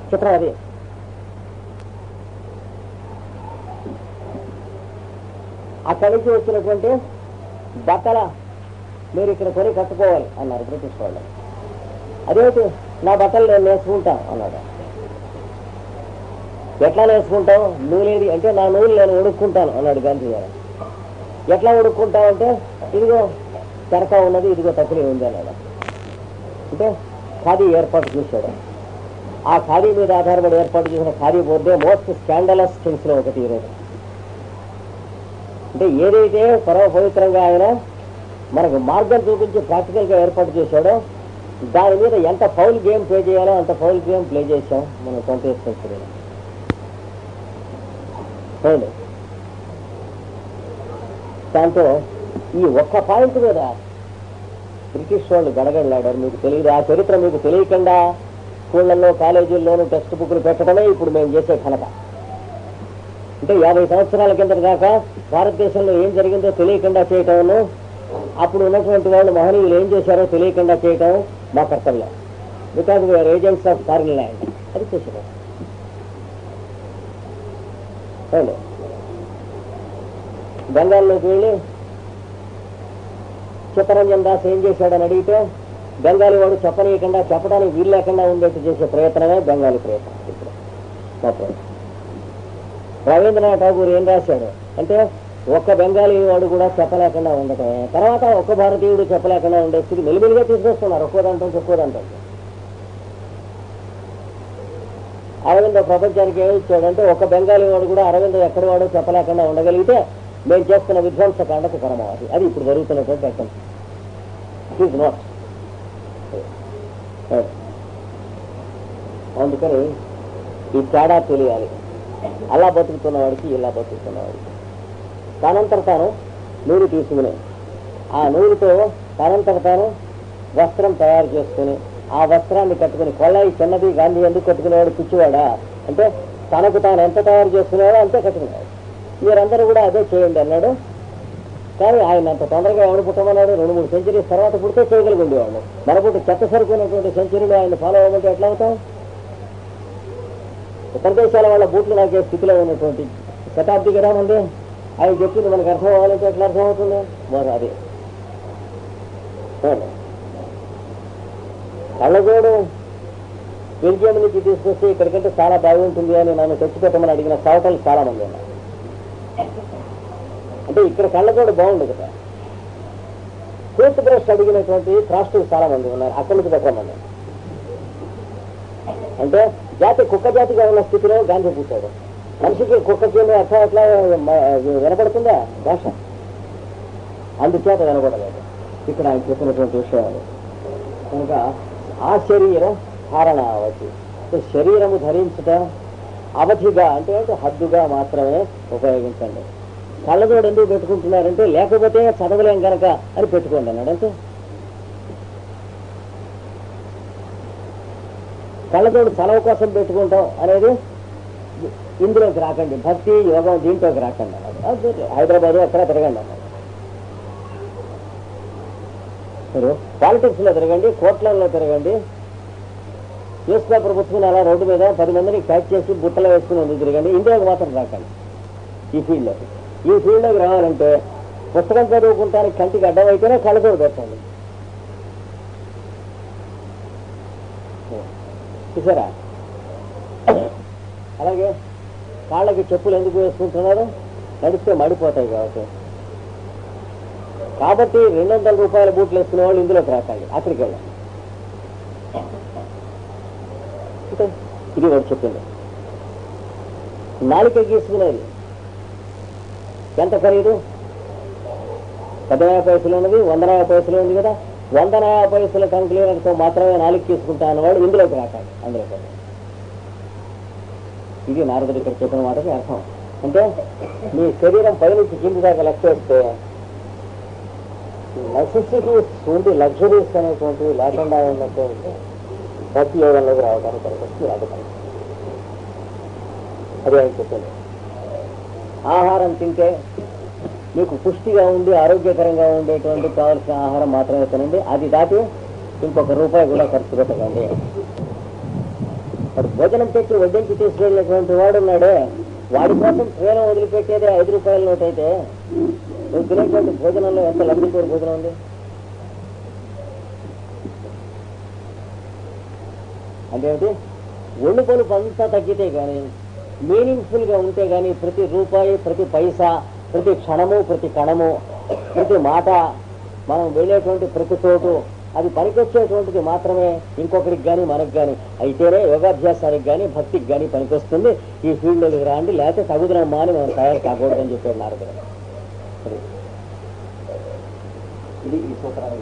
చిత్రం అది అక్కడి నుంచి వచ్చినటువంటి బట్టల మీరు ఇక్కడ కొని కట్టుకోవాలి అన్నారు బ్రిటిష్ వాళ్ళు అదేంటి నా బట్టలు నేను నేర్చుకుంటాను అన్నాడు ఎట్లా నేర్చుకుంటావు నూలేది అంటే నా నూలు నేను ఉడుక్కుంటాను అన్నాడు గాంధీ గారు ఎట్లా ఉడుక్కుంటావు అంటే ఇదిగో తెరక ఉన్నది ఇదిగో తక్కువ ఉంది అన్నాడు అంటే ఖాదీ ఏర్పాటు చేశాడు ఆ ఖాదీ మీద ఆధారపడి ఏర్పాటు చేసిన ఖాదీ బోర్డే మోస్ట్ స్కాండలస్ థింగ్స్ లో ఒకటి ఈరోజు అంటే ఏదైతే పరమ పవిత్రంగా ఆయన మనకు మార్గం చూపించి ప్రాక్టికల్ గా ఏర్పాటు చేశాడో దాని మీద ఎంత ఫౌల్ గేమ్ ప్లే చేయాలో అంత ఫౌల్ గేమ్ ప్లే చేశాం మనం ట్వంటీ సెంచరీలో అవును దాంతో ఈ ఒక్క పాయింట్ మీద బ్రిటిష్ వాళ్ళు గడగడలాడారు మీకు తెలియదు ఆ చరిత్ర మీకు తెలియకుండా స్కూళ్ళల్లో కాలేజీల్లోనూ టెక్స్ట్ బుక్లు పెట్టడమే ఇప్పుడు మేము చేసే ఘనత అంటే యాభై సంవత్సరాల కింద దాకా భారతదేశంలో ఏం జరిగిందో తెలియకుండా చేయటం అప్పుడు ఉన్నటువంటి వాళ్ళు మహనీయులు ఏం చేశారో తెలియకుండా చేయటం మా కర్తవ్యం because we are agents of foreign land అది చేసారు అవును బెంగాల్లోకి వెళ్ళి చిత్తరంజన్ దాస్ ఏం చేశాడని అడిగితే బెంగాలీ వాడు చెప్పనీయకుండా చెప్పడానికి వీలు లేకుండా ఉండేట్టు చేసే ప్రయత్నమే బెంగాలీ ప్రయత్నం ఇప్పుడు మా ప్రయత్నం రవీంద్రనాథ్ ఠాగూర్ ఏం రాశాడు అంటే ఒక్క బెంగాలీ వాడు కూడా చెప్పలేకుండా ఉండటమే తర్వాత ఒక్క భారతీయుడు చెప్పలేకుండా ఉండే స్థితి మెలిమెలిగా తీసుకొస్తున్నారు ఒక్కో దాంట్లో ఒక్కో దాంట్లో అరవింద ప్రపంచానికి ఏమి ఇచ్చాడంటే ఒక బెంగాలీ వాడు కూడా అరవింద ఎక్కడి వాడో చెప్పలేకుండా ఉండగలిగితే మేము చేస్తున్న విధ్వంసకాండకు పరమావధి అది ఇప్పుడు జరుగుతున్నటువంటి అర్థం ఇట్ నాట్ అందుకని ఈ తేడా తెలియాలి అలా బతుకుతున్న వాడికి ఇలా బతుకుతున్న వాడికి తనంతట తాను నూలు తీసుకుని ఆ నూలుతో తనంతట తాను వస్త్రం తయారు చేసుకుని ఆ వస్త్రాన్ని కట్టుకుని కొల్లాయి చిన్నది గాంధీ ఎందుకు కట్టుకునేవాడు పిచ్చివాడా అంటే తనకు తాను ఎంత తయారు చేసుకునేవాడో అంతే కట్టుకునేవాడు మీరందరూ కూడా అదే చేయండి అన్నాడు కానీ ఆయన అంత తొందరగా ఎవడు పుట్టమన్నాడు రెండు మూడు సెంచరీస్ తర్వాత పుడితే చేయగలిగి ఉండేవాడు మన పుట్టి చెత్త సరుకున్నటువంటి సెంచరీలు ఆయన ఫాలో అవ్వమంటే ఎట్లా అవుతాం ఇతర దేశాల వాళ్ళ బూట్లు నాకే స్థితిలో ఉన్నటువంటి శతాబ్ది కదా మంది ఆయన చెప్పింది మనకు అర్థం అవ్వాలంటే ఎట్లా అర్థం అవుతుంది మరి అది అవును. కళ్ళజోడు బెల్జియం నుంచి తీసుకొస్తే ఇక్కడికంటే చాలా బాగుంటుంది అని నన్ను తెచ్చిపెట్టమని అడిగిన సవటలు చాలా మంది ఉన్నారు అంటే ఇక్కడ కళ్ళజోడు బాగుంది కదా టూత్ బ్రష్ అడిగినటువంటి క్రాస్టులు చాలా మంది ఉన్నారు అక్కడి నుంచి పెట్టమంది అంటే జాతి కుక్క జాతిగా ఉన్న స్థితిలో గాంధీ పుట్టాడు మనిషికి కుక్కకి అర్థం ఎట్లా మ- వినపడుతుందా భాష అందుచేత వినపడలేదు ఇక్కడ ఆయన చెప్పినటువంటి విషయాలు కనుక ఆ శరీరం ధారణ అవధి అంటే శరీరము ధరించుట అవధిగా అంటే అంటే హద్దుగా మాత్రమే ఉపయోగించండి కళ్ళజోడు ఎందుకు పెట్టుకుంటున్నారంటే లేకపోతే చదవలేం కనుక అని పెట్టుకోండి అన్నాడు అంతే కళ్ళజోడు చలవ కోసం పెట్టుకుంటాం అనేది ఇందులోకి రాకండి భక్తి యోగం దీంట్లోకి రాకండి అన్నాడు అది హైదరాబాద్ అక్కడ తిరగండి అన్నాడు మీరు పాలిటిక్స్ లో తిరగండి కోట్లలో తిరగండి న్యూస్ పేపర్ పుచ్చుకుని అలా రోడ్డు మీద పది మందిని క్యాచ్ చేసి బుట్టలో వేసుకుని ఎందుకు తిరగండి ఇండియాకి మాత్రం రాకండి ఈ ఫీల్డ్లోకి ఈ ఫీల్డ్లోకి రావాలంటే పుస్తకం చదువుకుంటానికి కంటికి అడ్డం అయితేనే కళ్ళతోడు పెట్టండి చూసారా అలాగే కాళ్ళకి చెప్పులు ఎందుకు వేసుకుంటున్నారు నడిస్తే మడిపోతాయి కాబట్టి కాబట్టి రెండు వందల రూపాయల బూట్లు వేసుకునే వాళ్ళు ఇందులోకి రాకండి అక్కడికి వెళ్ళండి అంటే ఇది వాడు చెప్పింది నాలుక గీసుకునేది ఎంత ఖరీదు పదివేల పైసలు ఉన్నది వందనయ పైసలు ఉంది కదా వందనయ పైసల కంక్లీనర్తో మాత్రమే నాలుగు తీసుకుంటా అన్నవాడు ఇందులోకి రాకండి అందులోకి వెళ్ళండి. ఇది నారదుడు ఇక్కడ చెప్పిన మాటకి అర్థం అంటే మీ శరీరం పైనుంచి కింది దాకా లెక్క వేస్తే నెసెసిటీస్ ఉండి లగ్జరీస్ అనేటువంటివి లేకుండా ఉన్నటువంటి భక్తి యోగంలోకి రావడానికి పనికొస్తుంది అడుగుతాను అదే ఆయన చెప్పింది ఆహారం తింటే మీకు పుష్టిగా ఉండి ఆరోగ్యకరంగా ఉండేటువంటి కావలసిన ఆహారం మాత్రమే తినండి అది దాటి ఇంకొక రూపాయి కూడా ఖర్చు పెట్టకండి వాడు భోజనం పెట్టి వడ్డించి తీసుకెళ్ళినటువంటి వాడు ఉన్నాడే వాడి కోసం ట్రైన్ వదిలిపెట్టేది ఐదు రూపాయల నోట్ అయితే నువ్వు తినేటువంటి భోజనంలో ఎంత లబ్ధికూరు భోజనం ఉంది అంటే ఒళ్ళు పొలుపు అంతా తగ్గితే కానీ మీనింగ్ఫుల్ గా ఉంటే కానీ ప్రతి రూపాయి ప్రతి పైసా ప్రతి క్షణము ప్రతి కణము ప్రతి మాట మనం వెళ్ళేటువంటి ప్రతి చోటు అది పనికొచ్చేటువంటిది మాత్రమే ఇంకొకరికి కానీ మనకు కానీ అయితేనే యోగాభ్యాసానికి కానీ భక్తికి కానీ పనికొస్తుంది ఈ ఫీల్డ్లోకి రాండి లేకపోతే తగుదనమ్మా అని మనం తయారు కాకూడదని చెప్పాడు నారదుడు అది. ఇది ఈ సూత్రానికి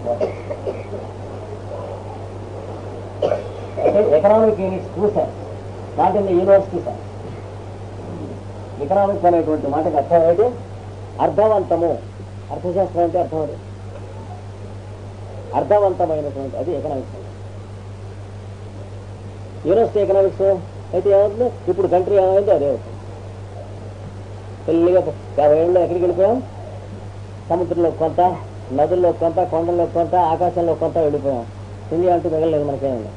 అంటే economic units to science not in the university science economics అనేటువంటి మాటకి అర్థం ఏంటి అర్థవంతము అర్థశాస్త్రం అంటే అర్థం అది అర్థవంతమైనటువంటి అది ఎకనామిక్స్ అంటే యూనివర్సిటీ ఎకనామిక్స్ అయితే ఏమవుతుంది ఇప్పుడు కంట్రీ ఏమైందో అదే అవుతుంది పెళ్ళిగా యాభై ఏళ్ళు ఎక్కడికి వెళ్ళిపోయాం సముద్రంలో కొంత నదుల్లో కొంత కొండల్లో కొంత ఆకాశంలో కొంత వెళ్ళిపోయాం ఇండియా అంటూ మిగలలేదు మనకేమండి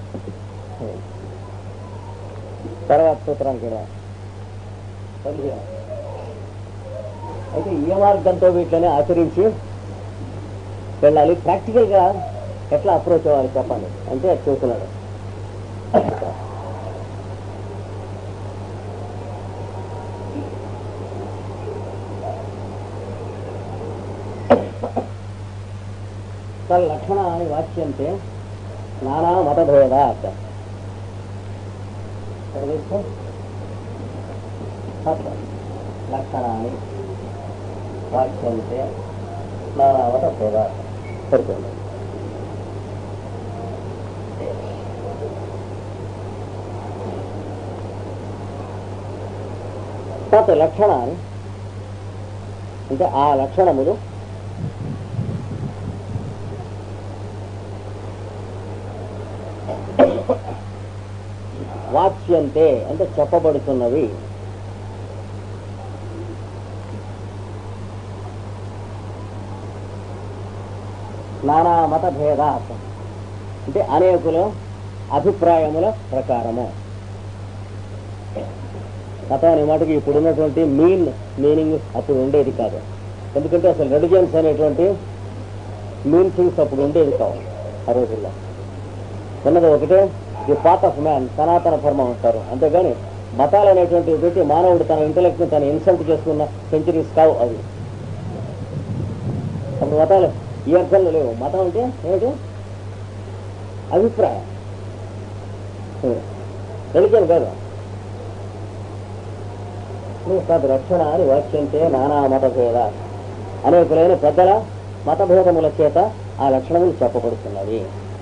తర్వాత సూత్రానికి రా. పదిహేను. అయితే ఏ మార్గంతో వీటిని ఆచరించి వెళ్ళాలి ప్రాక్టికల్ గా ఎట్లా అప్రోచ్ అవ్వాలి చెప్పండి అంటే అది చూస్తున్నాడు లక్షణ అని వాక్యంతే నానా మతభేద అర్థ చదివిస్తే తత్వ లక్షణాన్ని వాక్యంతే నానా మతభేద సరిపోయింది తత్ లక్షణాన్ని అంటే ఆ లక్షణములు వాచ్యంతే అంటే చెప్పబడుతున్నవి నానా మత భేద అంటే అనేకుల అభిప్రాయముల ప్రకారము మతం అనే మాటకి ఇప్పుడు ఉన్నటువంటి మీన్ మీనింగ్ అప్పుడు ఉండేది కాదు ఎందుకంటే అసలు రెడిజన్స్ అనేటువంటి మీన్ థింగ్స్ అప్పుడు ఉండేది కావు ఆ రోజుల్లో ఉన్నది ఒకటే ది పాత్ ఆఫ్ మ్యాన్ సనాతన ధర్మం అంటారు అంతేగాని మతాలు అనేటువంటివి పెట్టి మానవుడు తన ఇంటలెక్ట్ ని తను ఇన్సల్ట్ చేసుకున్న సెంచరీస్ కావు అవి అప్పుడు మతాలు ఈ అర్థంలో లేవు మతం అంటే ఏమిటి అభిప్రాయం religion కాదు తద్ రక్షణ అని వాక్యంతే నానా మతభేద అనేకులైన పెద్దల మతభేదముల చేత ఆ లక్షణములు చెప్పబడుతున్నవి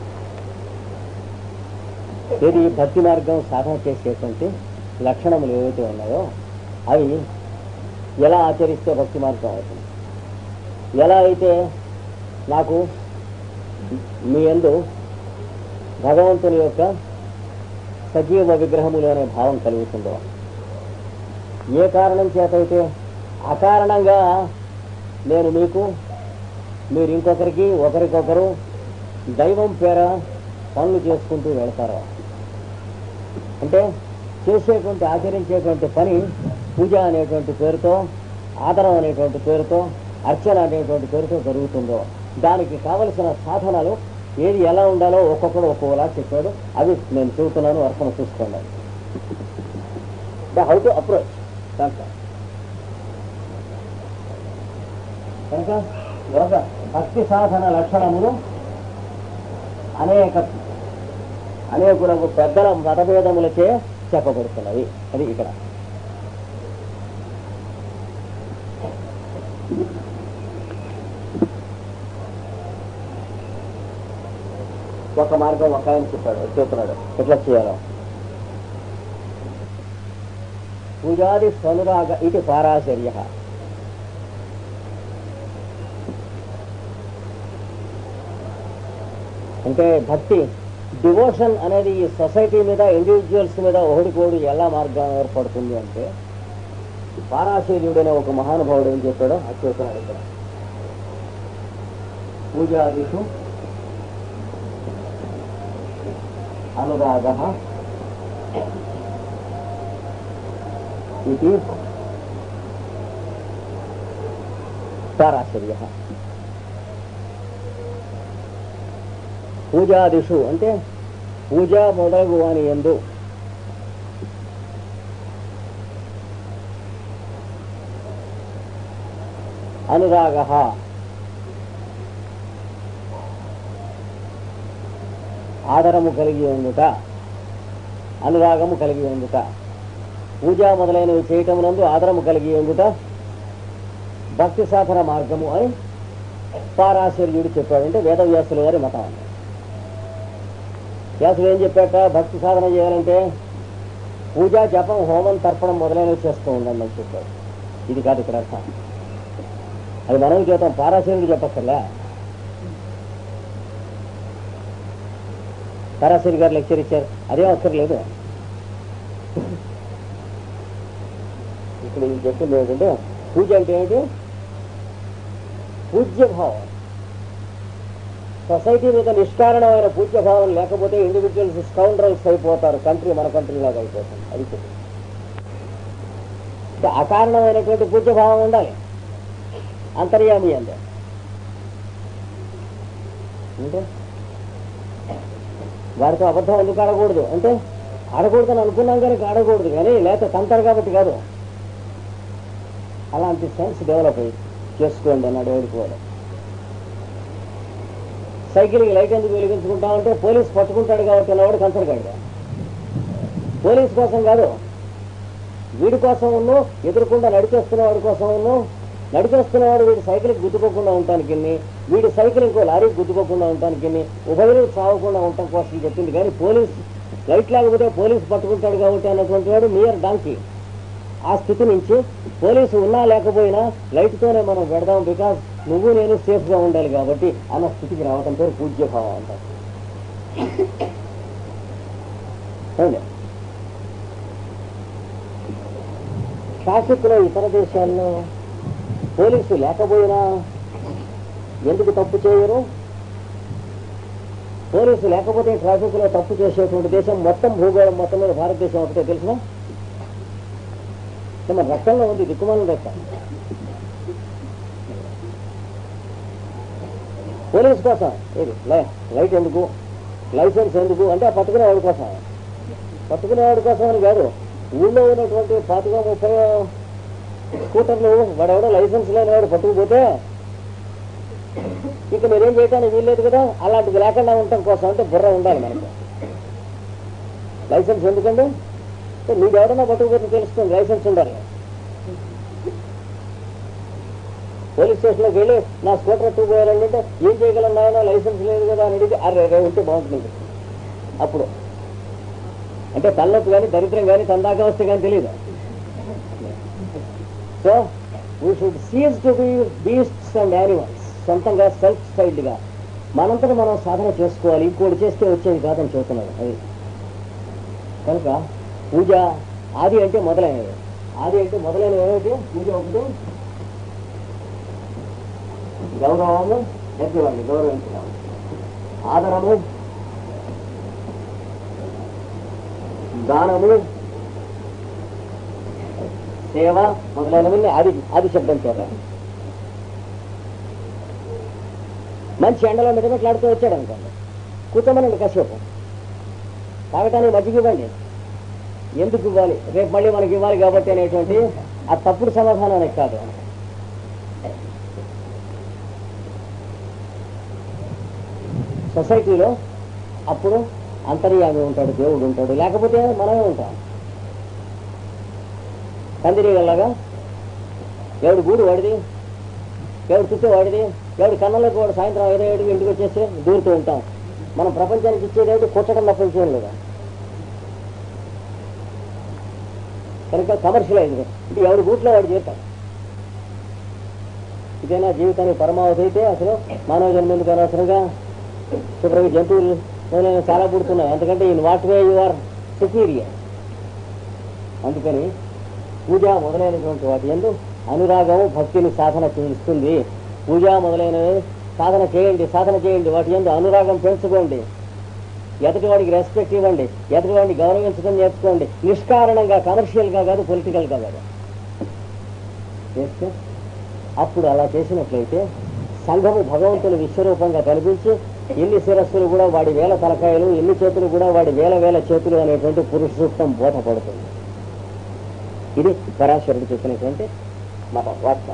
ఏది భక్తి మార్గం సాధన చేసేటువంటి లక్షణములు ఏవైతే ఉన్నాయో అవి ఎలా ఆచరిస్తే భక్తి మార్గం అవుతుంది ఎలా అయితే నాకు మీ యందు భగవంతుని యొక్క సజీవ విగ్రహములు అనే భావం కలుగుతుందో ఏ కారణం చేతైతే అకారణంగా నేను మీకు మీరు ఇంకొకరికి ఒకరికొకరు దైవం పేర పనులు చేసుకుంటూ వెళ్తారు అంటే చేసేటువంటి ఆచరించేటువంటి పని పూజ అనేటువంటి పేరుతో ఆదరం అనేటువంటి పేరుతో అర్చన అనేటువంటి పేరుతో జరుగుతుందో దానికి కావలసిన సాధనాలు ఏది ఎలా ఉండాలో ఒక్కొక్కడు ఒక్కొక్కలా చెప్పాడు అవి నేను చెబుతున్నాను అర్థం చూసుకోండి హౌ టు అప్రోచ్ దాంట్లో కనుక యోగ భక్తి సాధన లక్షణములు అనేక అనేకులకు పెద్దల మతభేదములచే చెప్పబడుతున్నవి అది ఇక్కడ ఒక మార్గం ఒక ఆయన చెప్పాడు చెప్తున్నాడు ఎట్లా చేయాలో పూజాది స్వనురాగ ఇది పారాశర్య అంటే భక్తి డివోషన్ అనేది ఈ సొసైటీ మీద ఇండివిజువల్స్ మీద ఒకడికోడు ఎలా మార్గం ఏర్పడుతుంది అంటే పారాశర్యుడైన ఒక మహానుభావుడు ఏం చెప్పాడో అది చెప్తున్నాడు ఇక్కడ పూజాదిషు అనురాగ ఇది పారాశర్య పూజాదిషు అంటే పూజ మొదలగు వాని ఎందు అనురాగ ఆదరము కలిగి ఉండుట అనురాగము కలిగి ఉండుట పూజ మొదలైనవి చేయటమునందు ఆదరము కలిగి ఉండుట భక్తి సాధన మార్గము అని పారాశర్యుడు చెప్పాడు అంటే వేదవ్యాసుల గారి మతం అన్నమాట. వ్యాసుడు ఏం చెప్పాట భక్తి సాధన చేయాలంటే పూజ జపం హోమం తర్పణం మొదలైనవి చేస్తూ ఉండండి అని చెప్పాడు ఇది కాదు ఇక్కడ అర్థం అది మనం చేద్దాం పారాశరుడు చెప్పక్కర్లే పారాశరి గారు లెక్చర్ ఇచ్చారు అదేం అక్కర్లేదు ఇక్కడ ఇది చెప్పింది ఏంటంటే పూజ అంటే ఏంటి పూజ్యభావం సొసైటీ మీద నిష్కారణమైన పూజ్యభావం లేకపోతే ఇండివిజువల్స్ స్కౌండ్రల్స్ అయిపోతారు కంట్రీ మన కంట్రీ లాగా అయిపోతుంది అది చెప్పింది. అంటే అకారణమైనటువంటి పూజ్యభావం ఉండాలి అంతర్యామి అంటే అంటే వారితో అబద్ధం ఎందుకు ఆడకూడదు అంటే ఆడకూడదని అనుకున్నాం కానీ ఆడకూడదు కానీ లేకపోతే తంతారు కాబట్టి కాదు అలాంటి సెన్స్ డెవలప్ అయ్యి చేసుకోండి అన్నాడు ఎవరికి సైకిల్కి లైట్ ఎందుకు వెలిగించుకుంటామంటే పోలీస్ పట్టుకుంటాడు కాబట్టి అన్నవాడు కన్సర్ కాడు పోలీస్ కోసం కాదు వీడి కోసం ఉన్ను ఎదురుకుండా నడిచేస్తున్న వాడి కోసం ఉన్ను నడిచేస్తున్నవాడు వీడి సైకిల్కి గుద్దుకోకుండా ఉండటానికి వీడి సైకిల్ ఇంకో లారీకి గుద్దుకోకుండా ఉండటానికి ఉభయలు చావకుండా ఉండటం కోసం చెప్పింది కానీ పోలీస్ లైట్ లేకపోతే పోలీస్ పట్టుకుంటాడు కాబట్టి అన్నటువంటి వాడు మియర్ డాంకీ ఆ స్థితి నుంచి పోలీసు ఉన్నా లేకపోయినా లైట్తోనే మనం పెడదాం బికాస్ నువ్వు నేను సేఫ్గా ఉండాలి కాబట్టి అన్న స్థితికి రావటం పేరు పూజ్యభావం అంటారు అవునా ట్రాఫిక్లో ఇతర దేశాల్లో పోలీసు లేకపోయినా ఎందుకు తప్పు చేయరు పోలీసు లేకపోతే ట్రాఫిక్లో తప్పు చేసేటువంటి దేశం మొత్తం భూగోళం మొత్తం మీద భారతదేశం ఒకటే తెలుసునా మన రక్తంలో ఉంది దిక్కుమాల రక్తం పోలీస్ కోసం ఏది లై- లైట్ ఎందుకు లైసెన్స్ ఎందుకు అంటే ఆ పట్టుకునేవాడి కోసం పట్టుకునేవాడి కోసం అని కాదు ఊళ్ళో ఉన్నటువంటి పాతిక ముప్పై స్కూటర్లు వాడెవడో లైసెన్స్ లేని వాడు పట్టుకుపోతే ఇక మీరేం చేయడానికి వీల్లేదు కదా అలాంటిది లేకుండా ఉండటం కోసం అంటే బుర్ర ఉండాలి మనకు లైసెన్స్ ఎందుకండి అంటే మీకు ఎవరైనా పట్టుకుపోతే తెలుస్తుంది లైసెన్స్ ఉండాలి పోలీస్ స్టేషన్లోకి వెళ్ళి నా స్కూటర్ ఎత్తుకుపోయారండి అంటే ఏం చేయగలను నాయన లైసెన్స్ లేదు కదా అని అడిగితే అరే రే ఉంటే బాగుంటుంది అప్పుడు అంటే తలనొప్పి కానీ దరిద్రం కానీ తందాకా వస్తే కానీ తెలియదు so we should cease to be beasts and animals సొంతంగా సెల్ఫ్ స్టైల్డ్గా మనంతట మనం సాధన చేసుకోవాలి ఇంకోటి చేస్తే వచ్చేది కాదని చెబుతున్నాడు అది కనుక పూజ ఆది అంటే మొదలైనవి ఆది అంటే మొదలైనవి ఏమిటి పూజ ఒకటి గౌరవము ఎదువాడిని గౌరవించడం ఆదరము దానము సేవ మొదలైనవన్నీ ఆది ఆది శబ్దం చేత మంచి ఎండలో మిటమిట్లాడుతూ వచ్చాడు అనుకోండి కూర్చోమనండి కాసేపు తాగటానికి మజ్జిగ ఇవ్వండి ఎందుకు ఇవ్వాలి రేపు మళ్ళీ మనకి ఇవ్వాలి కాబట్టి అనేటువంటి ఆ తప్పుడు సమాధానానికి కాదు సొసైటీలో అప్పుడు అంతర్యామి ఉంటాడు దేవుడు ఉంటాడు లేకపోతే మనమే ఉంటాం కందిరీగల్లాగా ఎవడు గూడు వాడిది ఎవడు చుట్టూ వాడిది ఎవడు కన్నంలోకి వాడు సాయంత్రం ఐదో ఏడు ఇంటికి వచ్చేసి దూరుతూ ఉంటాం మనం ప్రపంచానికి ఇచ్చేది ఏమిటి కుట్టడం తప్ప విషయం లేదా కనుక కమర్షియలైజ్ అంటే ఎవడు గూట్లో వాడు చేస్తాడు ఇదైనా జీవితానికి పరమావధి అయితే అసలు మానవ జన్మ ఎందుకు అనవసరంగా శుభ్రంగా జంతువులు మొదలైన చాలా పుడుతున్నాయి ఎందుకంటే in what way you are superior అందుకని పూజ మొదలైనటువంటి వాటి ఎందు అనురాగము భక్తిని సాధన చేయిస్తుంది పూజ మొదలైనవి సాధన చేయండి సాధన చేయండి వాటి ఎందు అనురాగం పెంచుకోండి ఎదుటివాడికి రెస్పెక్ట్ ఇవ్వండి ఎదుటివాడిని గౌరవించడం నేర్చుకోండి నిష్కారణంగా కమర్షియల్గా కాదు పొలిటికల్గా కాదు చేస్తే అప్పుడు అలా చేసినట్లయితే సంఘము భగవంతుని విశ్వరూపంగా కనిపించి ఎన్ని శిరస్సులు కూడా వాడి వేల తలకాయలు ఎన్ని చేతులు కూడా వాడి వేల వేల చేతులు అనేటువంటి పురుష సూక్తం బోధపడుతుంది ఇది పరాశరుడు చెప్పినటువంటి మత వాక్యం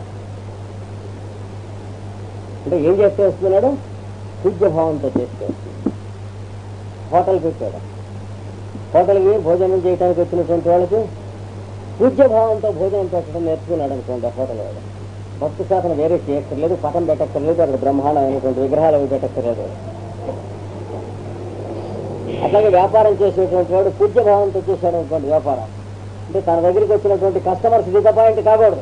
అంటే ఏం చేస్తే వస్తున్నాడు పూజ్యభావంతో చేస్తే వస్తుంది హోటల్ పెట్టాడు హోటల్కి భోజనం చేయడానికి వచ్చినటువంటి వాళ్ళకి పూజ్యభావంతో భోజనం పెట్టడం నేర్చుకున్నాడు అనుకోండి ఆ హోటల్ వాడు భక్తి శాతం వేరే చేయక్కర్లేదు పటం పెట్టక్కర్లేదు అక్కడ బ్రహ్మాండమైనటువంటి విగ్రహాలు అవి పెట్టక్కర్లేదు అట్లాగే వ్యాపారం చేసేటువంటి వాడు పూజ్యభావంతో చేశాడు అనుకోండి వ్యాపారం అంటే తన దగ్గరికి వచ్చినటువంటి కస్టమర్స్ డిసప్పాయింట్ కాకూడదు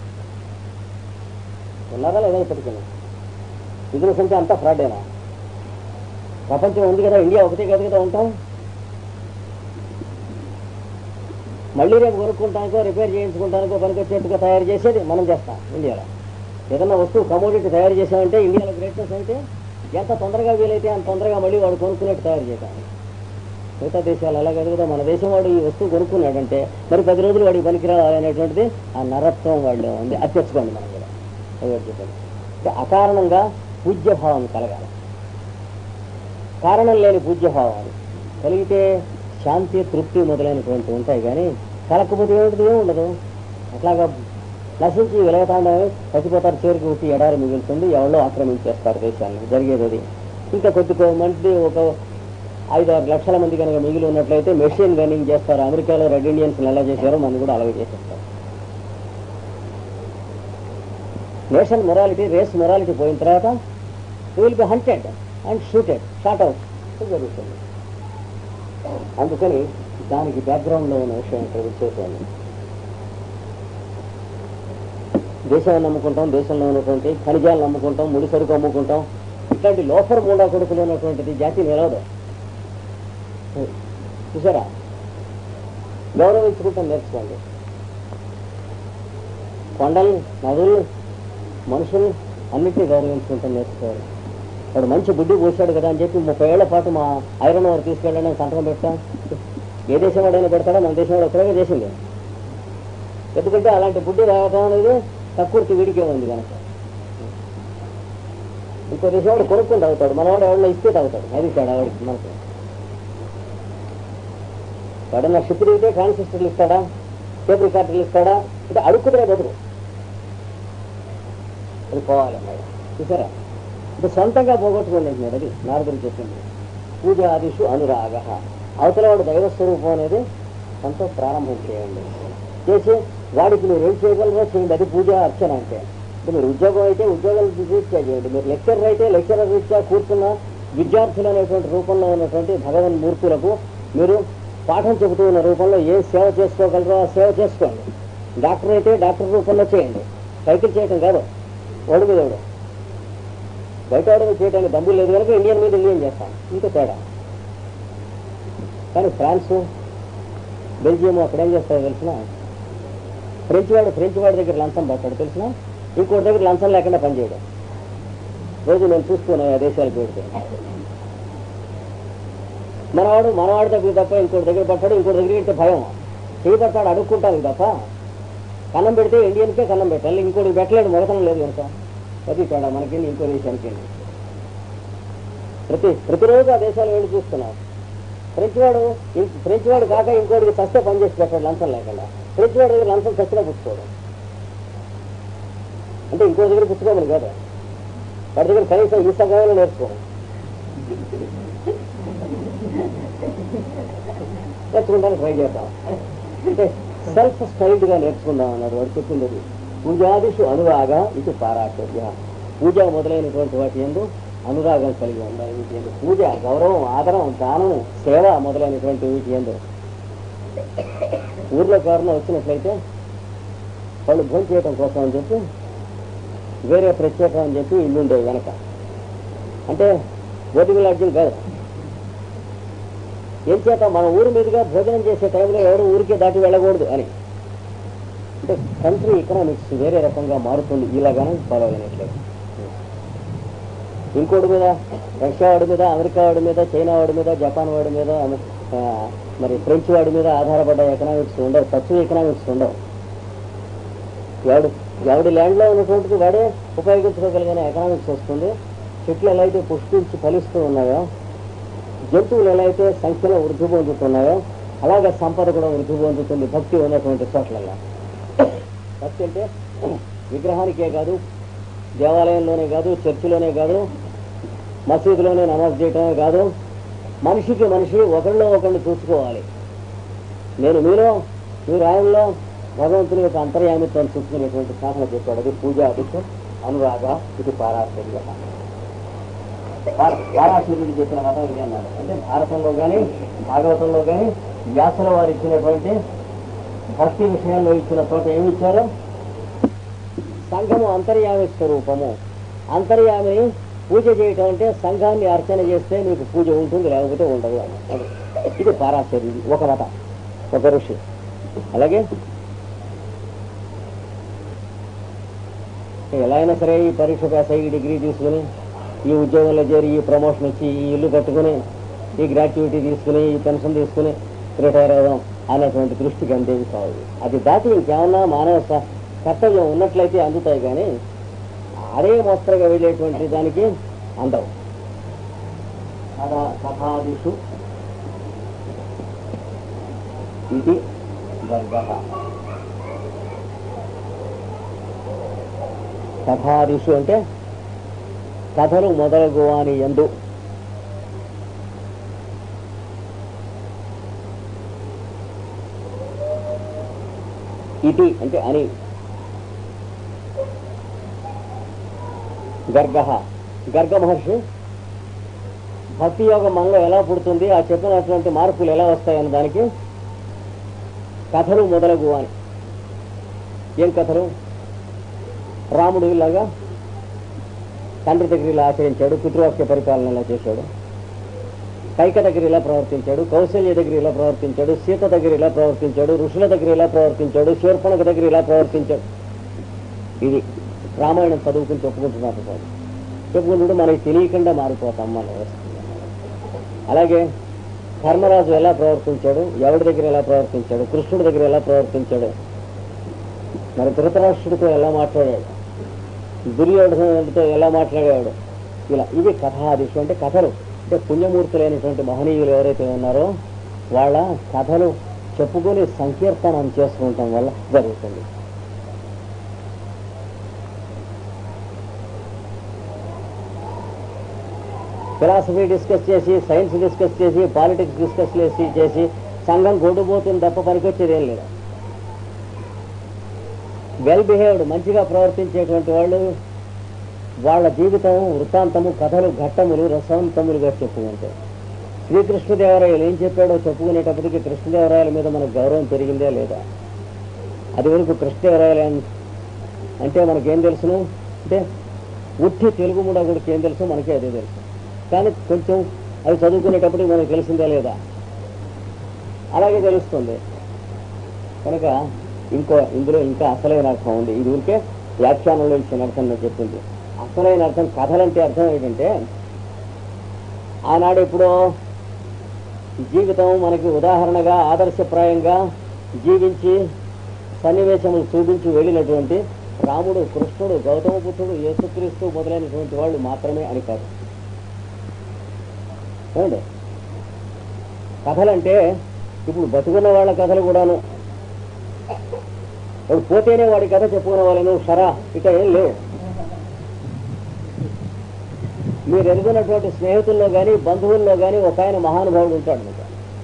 ఉన్నారా లేదా ఇప్పటికీ బిజినెస్ అంటే అంతా ఫ్రాడేనా ప్రపంచం ఉంది కదా ఇండియా ఒకటే కదా కదా ఉంటాం మళ్ళీ రేపు కొనుక్కుంటానికో రిపేర్ చేయించుకుంటానికో పనికొచ్చేట్టుగా తయారు చేసేది మనం చేస్తాం ఇండియాలో ఏదన్నా వస్తువు కమోడిటీ తయారు చేసామంటే ఇండియాలో గ్రేట్నెస్ అయితే ఎంత తొందరగా వీలైతే అంత తొందరగా మళ్ళీ వాడు కొనుక్కునేట్టు తయారు చేయటం మిగతా దేశాలు అలా కాదు కదా మన దేశం వాడు ఈ వస్తువు కొనుక్కున్నాడంటే మరి పది రోజులు వాడికి పనికిరావాలి అనేటువంటిది ఆ నరత్వం వాళ్ళు ఉంది అది తెచ్చుకోండి మనం కూడా అది ఒకటి చెప్పండి అంటే అకారణంగా పూజ్యభావం కలగాలి కారణం లేని పూజ్యభావాలు కలిగితే శాంతి తృప్తి మొదలైనటువంటి ఉంటాయి కానీ కలకపోతే ఏమిటి ఏమి ఉండదు అట్లాగా నశించి విలయతాండమే చచ్చిపోతారు చేరికి ఉట్టి ఎడారి మిగులుతుంది ఎవరో ఆక్రమించేస్తారు దేశాన్ని జరిగేది అది ఇంకా కొద్ది కొ- మంది ఒక ఐదు ఆరు లక్షల మంది కనుక మిగిలి ఉన్నట్లయితే మెషిన్ గన్నింగ్ చేస్తారు అమెరికాలో రెడ్ ఇండియన్స్ ఎలా చేశారో మనం కూడా అలాగే చేసేస్తారు నేషన్ మొరాలిటీ రేస్ మొరాలిటీ పోయిన తర్వాత will be hunted and shooted shot out జరుగుతుంది అందుకని దానికి బ్యాక్గ్రౌండ్లో ఉన్న విషయం ఇక్కడ విచ్చేసాను దేశాన్ని నమ్ముకుంటాం దేశంలో ఉన్నటువంటి ఖనిజాలను నమ్ముకుంటాం ముడి సరుకు అమ్ముకుంటాం ఇట్లాంటి లోఫర్ మూడా కొడుకులు ఉన్నటువంటిది జాతి నిలవదు చూసారా గౌరవించుకుంటాం నేర్చుకోండి కొండలు నదులు మనుషులు అన్నింటినీ గౌరవించుకుంటాం నేర్చుకోవాలి వాడు మంచి బుద్ధి పోసాడు కదా అని చెప్పి ముప్పై ఏళ్ల పాటు మా ఐరన్ ఓవర్ తీసుకెళ్ళడానికి సంతకం పెట్టాం ఏ దేశం వాడైనా పెడతాడో మన దేశం వాడు ఒకటే చేసింది ఎందుకంటే అలాంటి బుద్ధి రావడం అనేది తక్కువ వీడికే ఉంది కనుక ఇంకో దేశం వాడు కొనుక్కొని తాగుతాడు మనవాడు ఎవరిలో ఇస్తే తాగుతాడు అది తేడా వాడికి మనకు వాడన్నా షిప్ దిగితే ట్రాన్సిస్టర్లు ఇస్తాడా టేప్ రికార్డర్లు ఇస్తాడా అంటే అడుక్కునే బతుకు అది పోవాలి అన్నమాట. చూసారా అంటే సొంతంగా పోగొట్టుకోండి అంటున్నాడు అది నారదుడు చెప్పింది పూజ ఆదిషు అనురాగ అవతల వాడు దైవ స్వరూపం అనేది సొంత ప్రారంభం చేయండి చేసి వాడికి మీరు ఏం చేయగలరో చేయండి అది పూజ అర్చన అంటే అంటే మీరు ఉద్యోగం అయితే ఉద్యోగాల రీత్యా చేయండి మీరు లెక్చరర్ అయితే లెక్చరర్ రీత్యా కూర్చున్న విద్యార్థులు అనేటువంటి రూపంలో ఉన్నటువంటి భగవన్ మూర్తులకు మీరు పాఠం చెబుతూ ఉన్న రూపంలో ఏ సేవ చేసుకోగలరో ఆ సేవ చేసుకోండి డాక్టర్ అయితే డాక్టర్ రూపంలో చేయండి సైకిల్ చేయటం కాదు ఓడి మీద ఓడు బయట వాడి మీద చేయడానికి డబ్బులు లేదు కనుక ఇండియన్ మీద ఇండియన్ చేస్తాం ఇంకో తేడా కానీ ఫ్రాన్స్ బెల్జియం అక్కడ ఏం చేస్తారో తెలిసిన ఫ్రెంచ్ వాడు ఫ్రెంచ్ వాడి దగ్గర లంచం పడతాడు తెలిసిన ఇంకోటి దగ్గర లంచం లేకుండా పనిచేయడం రోజు నేను చూస్తున్నాను ఆ దేశాలకు పెడితే మనవాడు మనవాడి దగ్గర తప్ప ఇంకోటి దగ్గర పడతాడు ఇంకోటి దగ్గర పెడితే భయం చేయబడతాడు అడుక్కుంటాను తప్ప కన్నం పెడితే ఇండియన్కే కన్నం పెట్టాలి ఇంకోటి పెట్టలేడు మొదటం లేదు కనుక అది తేడా మనకి ఇంకో దేశానికి ప్రతి ప్రతిరోజు ఆ దేశాలు వెళ్ళి చూస్తున్నాం ఫ్రెంచ్ వాడు ఇం- ఫ్రెంచ్ వాడు కాక ఇంకోటికి సస్తే పని చేసి పెట్టాడు లంచం లేకుండా ఫ్రెంచ్ వాడి దగ్గర లంచం చచ్చినా పుచ్చుకోవడం అంటే ఇంకో దగ్గర పుచ్చుకోమని కాదు వాడి దగ్గర కనీసం ఈ సగంలో నేర్చుకోవడం నేర్చుకుంటానికి ట్రై చేద్దాం అంటే సెల్ఫ్ స్టైల్డ్ గా నేర్చుకుందాం అన్నాడు వాడు చెప్పింది అది. పూజాదిషు అనురాగ ఇది పారాశర్య పూజ మొదలైనటువంటి వాటి ఎందు అనురాగం కలిగి ఉండాలి వీటి ఎందు పూజ గౌరవం ఆదరం దానం సేవ మొదలైనటువంటి వీటి ఎందు ఊర్లో ఎవరినో వచ్చినట్లయితే వాళ్ళు భోజనం చేయటం కోసం అని చెప్పి వేరే ప్రత్యేకం అని చెప్పి ఇల్లు ఉండేవి వెనక అంటే బోటింగ్ లాడ్జింగ్ కాదు ఏం చేత మన ఊరి మీదుగా భోజనం చేసే టైంలో ఎవరు ఊరికే దాటి వెళ్ళకూడదు అని అంటే కంట్రీ ఎకనామిక్స్ వేరే రకంగా మారుతుంది ఇలాగానే ఫాలో అయినట్లయితే ఇంకోటి మీద రష్యా వాడి మీద అమెరికా వాడి మీద చైనా వాడి మీద జపాన్ వాడి మీద అమె- ఆ, మరి ఫ్రెంచ్ వాడి మీద ఆధారపడ్డ ఎకనామిక్స్ ఉండవు తక్కువ ఎకనామిక్స్ ఉండవు ఎవడు ఎవడి ల్యాండ్లో ఉన్నటువంటిది వాడే ఉపయోగించుకోగలిగిన ఎకనామిక్స్ వస్తుంది చెట్లు ఎలా అయితే పుష్పించి ఫలిస్తూ ఉన్నాయో జంతువులు ఎలా అయితే సంఖ్యలో వృద్ధి పొందుతున్నాయో అలాగే సంపద కూడా వృద్ధి పొందుతుంది భక్తి ఉన్నటువంటి చోట్లలో భక్తి అంటే విగ్రహానికే కాదు దేవాలయంలోనే కాదు చర్చిలోనే కాదు మసీదులోనే నమాజ్ చేయటమే కాదు మనిషికి మనిషి ఒకరిలో ఒకరిని చూసుకోవాలి నేను మీలో మీరు ఆయనలో భగవంతుని యొక్క అంతర్యామిత్వం చూసుకునేటువంటి సాధన చెప్పాడు అది పూజ అధికం అనురాగ ఇది పారాశర్య పారాశర్యుడు చెప్పిన మతం ఇది అన్నాడు అంటే భారతంలో కానీ భాగవతంలో కానీ వ్యాసుల వారు ఇచ్చినటువంటి భక్తి విషయాల్లో ఇచ్చిన చోట ఏమి ఇచ్చారు సంఘము అంతర్యామి స్వరూపము అంతర్యామిని పూజ చేయటం అంటే సంఘాన్ని అర్చన చేస్తే నీకు పూజ ఉంటుంది లేకపోతే ఉండదు అన్నాడు. ఇది పారాశర్యుడు ఒక మత ఒక ఋషి అలాగే ఎలా అయినా సరే ఈ పరీక్ష పాస్ అయ్యి ఈ డిగ్రీ తీసుకుని ఈ ఉద్యోగంలో చేరి ఈ ప్రమోషన్ వచ్చి ఈ ఇల్లు కట్టుకుని ఈ గ్రాట్యుటీ తీసుకుని ఈ పెన్షన్ తీసుకుని రిటైర్ అవ్వడం అనేటువంటి దృష్టికి అందేవి కాదు అది దాటి ఇంకేమన్నా మానవ స- కర్తవ్యం ఉన్నట్లయితే అందుతాయి కానీ అదే మోస్తరుగా వెళ్ళేటువంటి దానికి అందవు కథా కథాదిషు ఇది వర్గ కథాదిషు అంటే కథలు మొదలగు అని ఎందు ఇది అంటే అని గర్గ గర్గ మహర్షి భక్తి యోగ మనలో ఎలా పుడుతుంది ఆ చెప్పినటువంటి మార్పులు ఎలా వస్తాయన్న దానికి కథలు మొదలగు అని ఏం కథలు రాముడు ఇలాగా తండ్రి దగ్గర ఇలా ఆచరించాడు పితృవాక్య పరిపాలన ఇలా చేశాడు కైక దగ్గర ఇలా ప్రవర్తించాడు కౌశల్య దగ్గర ఇలా ప్రవర్తించాడు సీత దగ్గర ఇలా ప్రవర్తించాడు ఋషుల దగ్గర ఇలా ప్రవర్తించాడు శూర్పణక దగ్గర ఇలా ప్రవర్తించాడు ఇది రామాయణం చదువుకుని చెప్పుకుంటున్నారు కాదు చెప్పుకుంటుంటే మనకి తెలియకుండా మారిపోతాం మన వ్యవస్థ అలాగే ధర్మరాజు ఎలా ప్రవర్తించాడు ఎవరి దగ్గర ఎలా ప్రవర్తించాడు కృష్ణుడి దగ్గర ఎలా ప్రవర్తించాడు మరి ధృతరాష్ట్రుడితో ఎలా మాట్లాడాడు దుర్యోధనుడితో ఎలా మాట్లాడాడు ఇలా ఇవి కథాదిషు అంటే కథలు అంటే పుణ్యమూర్తులైనటువంటి మహనీయులు ఎవరైతే ఉన్నారో వాళ్ళ కథలు చెప్పుకొని సంకీర్తనం చేసుకుంటాం వల్ల జరుగుతుంది ఫిలాసఫీ డిస్కస్ చేసి సైన్స్ డిస్కస్ చేసి పాలిటిక్స్ డిస్కస్ చేసి చేసి సంఘం గొడ్డుపోతుంది తప్ప పనికొచ్చేది ఏం లేదు వెల్ బిహేవ్డ్ మంచిగా ప్రవర్తించేటువంటి వాళ్ళు వాళ్ళ జీవితం వృత్తాంతము కథలు ఘట్టములు రసవంతములుగా చెప్పుకుంటారు శ్రీకృష్ణదేవరాయలు ఏం చెప్పాడో చెప్పుకునేటప్పటికి కృష్ణదేవరాయల మీద మనకు గౌరవం పెరిగిందే లేదా అది వరకు కృష్ణదేవరాయలు అన్- అంటే మనకేం తెలుసును అంటే ఉట్టి తెలుగు మూడగుడికి ఏం తెలుసు మనకే అదే తెలుసు కానీ కొంచెం అవి చదువుకునేటప్పటికి మనకు తెలిసిందే లేదా అలాగే తెలుస్తుంది కనుక ఇంకో ఇందులో ఇంకా అసలైన అర్థం ఉంది ఇది ఊరికే వ్యాఖ్యానంలో ఇచ్చిన అర్థం నేను చెప్పింది అసలైన అర్థం కథలంటే అర్థం ఏంటంటే ఆనాడు ఎప్పుడో జీవితం మనకి ఉదాహరణగా ఆదర్శప్రాయంగా జీవించి సన్నివేశములు చూపించి వెళ్ళినటువంటి రాముడు కృష్ణుడు గౌతమపుత్రుడు యేసుక్రీస్తు మొదలైనటువంటి వాళ్ళు మాత్రమే అని కాదు ఏమండి కథలంటే ఇప్పుడు బతుకున్న వాళ్ళ కథలు కూడాను వాడు పోతేనే వాడి కథ చెప్పుకునే వాళ్ళను షరా ఇక ఏం లేవు మీరు ఎదుగున్నటువంటి స్నేహితుల్లో కానీ బంధువుల్లో కానీ ఒక ఆయన మహానుభావుడు ఉంటాడు మీకు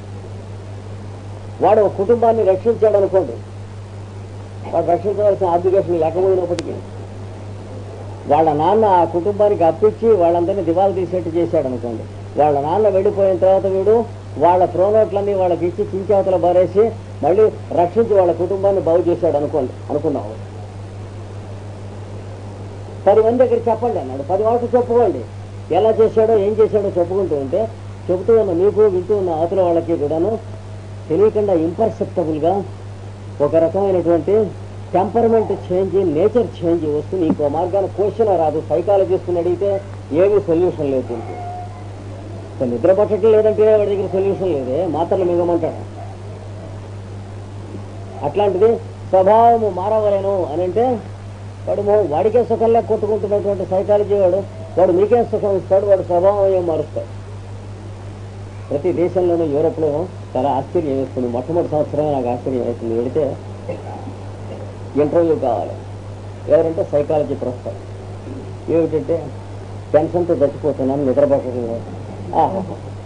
వాడు ఒక కుటుంబాన్ని రక్షించాడు అనుకోండి వాడు రక్షించవలసిన అబ్లిగేషన్ లేకపోయినప్పటికీ వాళ్ళ నాన్న ఆ కుటుంబానికి అప్పించి వాళ్ళందరినీ దివాలు తీసేట్టు చేశాడు అనుకోండి వాళ్ళ నాన్న వెళ్ళిపోయిన తర్వాత వీడు వాళ్ళ ప్రోనోట్లన్నీ వాళ్ళకి ఇచ్చి చించావతల బారేసి మళ్ళీ రక్షించి వాళ్ళ కుటుంబాన్ని బాగు చేశాడు అనుకోండి అనుకున్నావు పది మంది దగ్గర చెప్పండి అన్నాడు పది మాటలు చెప్పుకోండి ఎలా చేశాడో ఏం చేశాడో చెప్పుకుంటూ ఉంటే చెబుతూ ఉన్న మీకు వింటూ ఉన్న అవతల వాళ్ళకి కూడాను తెలియకుండా ఇంపర్సెప్టబుల్గా ఒక రకమైనటువంటి టెంపర్మెంట్ చేంజ్ నేచర్ చేంజ్ వస్తుంది ఇంకో మార్గాన్ని క్వశ్చన్ రాదు సైకాలజిస్ట్ని అడిగితే ఏమీ సొల్యూషన్ లేదు దీనికి అసలు నిద్ర పట్టడం లేదంటే వాడి దగ్గర సొల్యూషన్ లేదే మాత్రలు మిగమంటాడు అట్లాంటిది స్వభావము మారవలేను అని అంటే వాడు మొ- వాడికే సుఖంలా కొట్టుకుంటున్నటువంటి సైకాలజీ వాడు వాడు మీకే సుఖం ఇస్తాడు వాడు స్వభావం ఏం మారుస్తాడు ప్రతి దేశంలోనూ యూరోప్లో చాలా ఆశ్చర్యం వేస్తుంది మొట్టమొదటి సంవత్సరం నాకు ఆశ్చర్యం వేస్తుంది వెళితే ఇంటర్వ్యూ కావాలి ఎవరంటే సైకాలజీ ప్రొఫెసర్ ఏమిటంటే టెన్షన్తో చచ్చిపోతున్నాను నిద్రపట్టడం లేదు. ఆహా.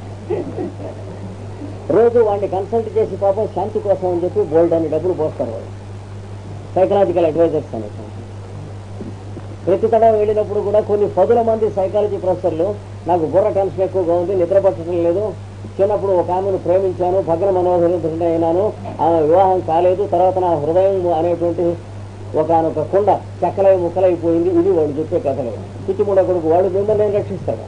రోజు వాడిని కన్సల్ట్ చేసి పాపం శాంతి కోసం అని చెప్పి బోల్డ్ అని డబ్బులు పోస్తారు వాళ్ళు సైకలాజికల్ అడ్వైజర్స్ అనేసి ప్రతి తడం వెళ్ళినప్పుడు కూడా కొన్ని పదుల మంది సైకాలజీ ప్రొఫెసర్లు నాకు బుర్ర టెన్షన్ ఎక్కువగా ఉంది నిద్ర పట్టడం లేదు చిన్నప్పుడు ఒక ఆమెను ప్రేమించాను భగ్న మనోహరి అయినాను ఆమె వివాహం కాలేదు తర్వాత నా హృదయం అనేటువంటి ఒకనొక కుండ చెక్కలై ముక్కలైపోయింది ఇది వాడు చెప్పే కథలు పిచ్చిమూడ కొడుకు వాడు మిమ్మల్ని ఏం రక్షిస్తాడు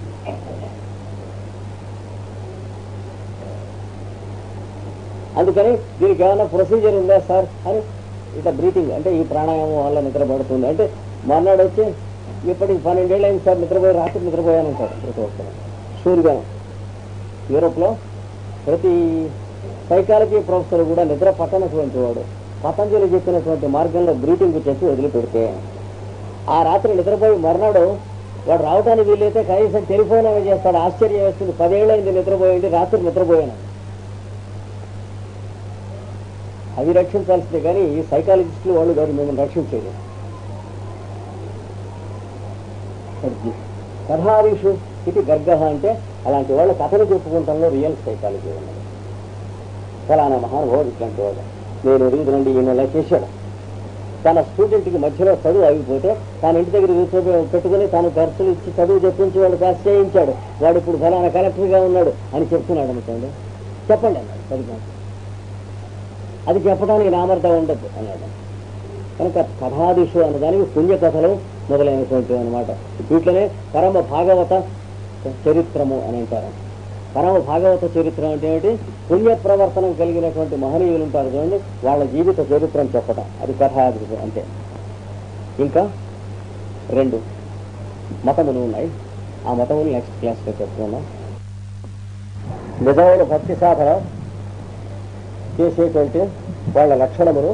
అందుకని దీనికి ఏమైనా ప్రొసీజర్ ఉందా సార్ అని ఇక బ్రీతింగ్ అంటే ఈ ప్రాణాయామం వల్ల నిద్రపడుతుంది అంటే మర్నాడు వచ్చి ఇప్పటికి పన్నెండేళ్ళు అయింది సార్ నిద్రపోయి రాత్రి నిద్రపోయానంటాడు ప్రతి ఒక్కరు షూర్గా యూరోప్లో ప్రతి సైకాలజీ ప్రొఫెసర్ కూడా నిద్ర పట్టనటువంటి వాడు పతంజలి చెప్పినటువంటి మార్గంలో బ్రీతింగ్ చేసి వదిలిపెడితే ఆ రాత్రి నిద్రపోయి మర్నాడు వాడు రావడానికి వీలైతే కనీసం టెలిఫోన్ అవి చేస్తాడు ఆశ్చర్యం వేస్తుంది పదేళ్ళైంది నిద్రపోయింది రాత్రి నిద్రపోయాను అవి రక్షించాల్సిందే కానీ ఈ సైకాలజిస్టులు వాళ్ళు కాదు మిమ్మల్ని రక్షించేది కథారీషు ఇది గర్గ అంటే అలాంటి వాళ్ళ కథలు చెప్పుకుంటాంలో రియల్ సైకాలజీ ఉన్నది ఫలానా మహానుభావుడు ఇట్లాంటి వాడు నేను ఎదుగుతుండి ఈయన ఇలా చేశాడు తన స్టూడెంట్కి మధ్యలో చదువు ఆగిపోతే తాను ఇంటి దగ్గర కూర్చో పెట్టుకుని తాను ఖర్చులు ఇచ్చి చదువు చెప్పించి వాడు పాస్ చేయించాడు వాడు ఇప్పుడు ఫలానా కలెక్టర్గా ఉన్నాడు అని చెప్తున్నాడు అనుకోండి చెప్పండి అన్నాడు చదువు అది చెప్పడానికి నామర్థం ఉండదు అన్నాడు కనుక కథాదిషు అన్నదానికి పుణ్యకథలు మొదలైనటువంటివి అనమాట వీటిలోనే పరమ భాగవత చరిత్రము అని అంటారు పరమ భాగవత చరిత్రం అంటే ఏమిటి పుణ్య ప్రవర్తనం కలిగినటువంటి మహనీయులు ఉంటారు చూడండి వాళ్ళ జీవిత చరిత్రం చెప్పటం అది కథాదిషు అంటే ఇంకా రెండు మతములు ఉన్నాయి ఆ మతములు నెక్స్ట్ క్లాస్లో చెప్తున్నాం నిజమైన భక్తి సాధన చేసేటువంటి వాళ్ళ లక్షణములు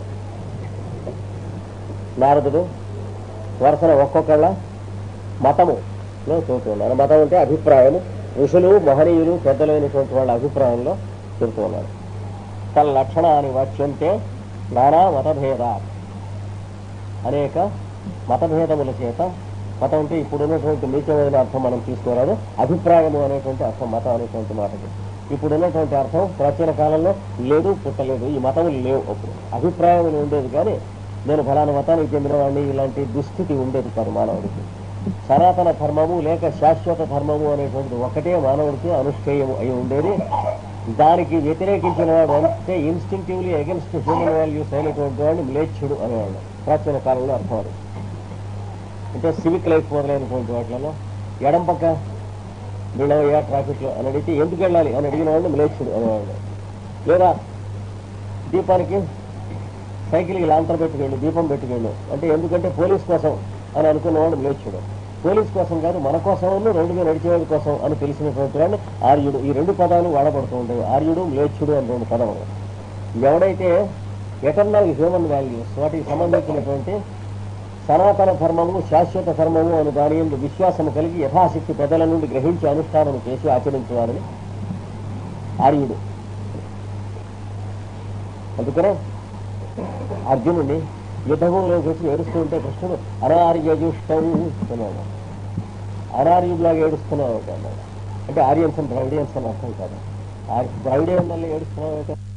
నారదుడు వరుసన ఒక్కొక్కళ్ళ మతములో చెబుతూ ఉన్నారు మతం అంటే అభిప్రాయము ఋషులు మహనీయులు పెద్దలైనటువంటి వాళ్ళ అభిప్రాయంలో చెబుతూ ఉన్నారు తన లక్షణాన్ని వాచ్యంతే నానా మతభేద అనేక మతభేదముల చేత మతం అంటే ఇప్పుడు ఉన్నటువంటి నీచమైన అర్థం మనం తీసుకోరాదు అభిప్రాయము అనేటువంటి అర్థం మతం అనేటువంటి మాటకి ఇప్పుడు ఉన్నటువంటి అర్థం ప్రాచీన కాలంలో లేదు పుట్టలేదు ఈ మతములు లేవు అప్పుడు అభిప్రాయములు ఉండేది కానీ నేను ఫలానా మతానికి చెందినవాడిని ఇలాంటి దుస్థితి ఉండేది కాదు మానవుడికి సనాతన ధర్మము లేక శాశ్వత ధర్మము అనేటువంటిది ఒకటే మానవుడికి అనుష్ఠేయము అయి ఉండేది దానికి వ్యతిరేకించిన వాడు అంటే ఇన్స్టింక్టివ్లీ అగెన్స్ట్ హ్యూమన్ వాల్యూస్ అయినటువంటి వాడిని మ్లేచ్ఛుడు అనేవాడు ప్రాచీన కాలంలో అర్థం అది అంటే సివిక్ లైఫ్ మొదలైనటువంటి వాటిలలో ఎడం పక్క వీళ్ళవయ్యా ట్రాఫిక్లో అని అడిగితే ఎందుకు వెళ్ళాలి అని అడిగిన వాడిని మ్లేచ్ఛుడు అనేవాడు లేదా దీపానికి సైకిల్కి లాంతర పెట్టుకెళ్ళు దీపం పెట్టుకెళ్ళు అంటే ఎందుకంటే పోలీస్ కోసం అని అనుకున్నవాడు మ్లేచ్ఛుడు పోలీస్ కోసం కాదు మన కోసం రోడ్డు మీద నడిచేవాడి కోసం అని తెలిసినటువంటి వాడిని ఆర్యుడు ఈ రెండు పదాలు వాడబడుతూ ఉంటాయి ఆర్యుడు మ్లేచ్ఛుడు అని రెండు పదములు ఎవడైతే ఎటర్నల్ హ్యూమన్ వాల్యూస్ వాటికి సంబంధించినటువంటి సనాతన ధర్మము శాశ్వత ధర్మము అని దాని ఎందు విశ్వాసము కలిగి యథాశక్తి పెద్దల నుండి గ్రహించి అనుష్ఠానం చేసి ఆచరించేవారని ఆర్యుడు అందుకనే అర్జునుడిని యుద్ధభూమిలోకి వచ్చి ఏడుస్తూ ఉంటే కృష్ణుడు అనార్యజుష్టం అన్నాడు అనార్యుడిలాగా ఏడుస్తున్నావు అన్నాడు అంటే ఆర్యన్స్ అండ్ ద్రవిడియన్స్ అని అర్థం కాదు ద్రవిడియన్ వల్ల ఏడుస్తున్నావు అంటే